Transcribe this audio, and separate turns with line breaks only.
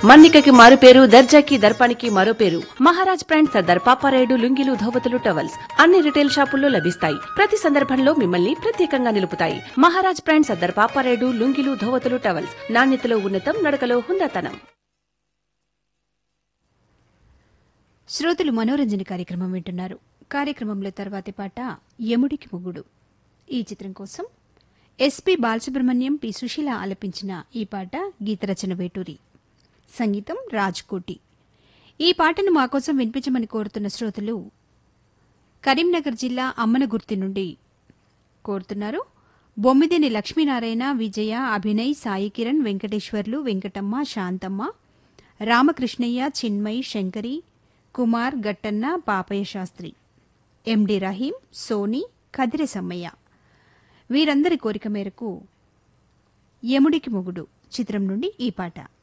మన్నికకి మారు పేరు దర్జాకి దర్పానికి మరో పేరు మహారాజ్ బ్రాండ్ సర్దార్ పాపారాయుడు లుంగిలు ధోవతులు టవల్స్ అన్ని రిటైల్ షాపుల్లో లభిస్తాయి ప్రతి సందర్భంలో మిమ్మల్ని ప్రత్యేకంగా నిలుపుతాయి మహారాజ్ బ్రాండ్ సర్దార్ పాపారాయుడు లుంగిలు ధోవతులు టవల్స్ నాణ్యతలో ఉన్నతం నడకలో హుందాతనం
శ్రోతలు మనోరంజన కార్యక్రమం వింటున్నారు కార్యక్రమంలో తర్వాతి పాట యముడికి మొగుడు ఈ చిత్రం కోసం ఎస్పి బాలసుబ్రహ్మణ్యం పి సుశీల ఆలపించిన ఈ పాట గీతరచన వేటూరి సంగీతం రాజ్కోటి ఈ పాటను మా కోసం వినిపించమని కోరుతున్న శ్రోతలు కరీంనగర్ జిల్లా అమ్మనగుర్తి నుండి కోరుతున్నారు బొమ్మిదిని లక్ష్మీనారాయణ విజయ అభినయ్ సాయి కిరణ్ వెంకటేశ్వర్లు వెంకటమ్మ శాంతమ్మ రామకృష్ణయ్య చిన్మయ్ శంకరి కుమార్ గట్టన్న పాపయ్య శాస్త్రి ఎండి రహీం సోని కదిరె సమ్మయ్య వీరందరి కోరిక మేరకు యముడికి మొగుడు చిత్రం నుండి ఈ పాట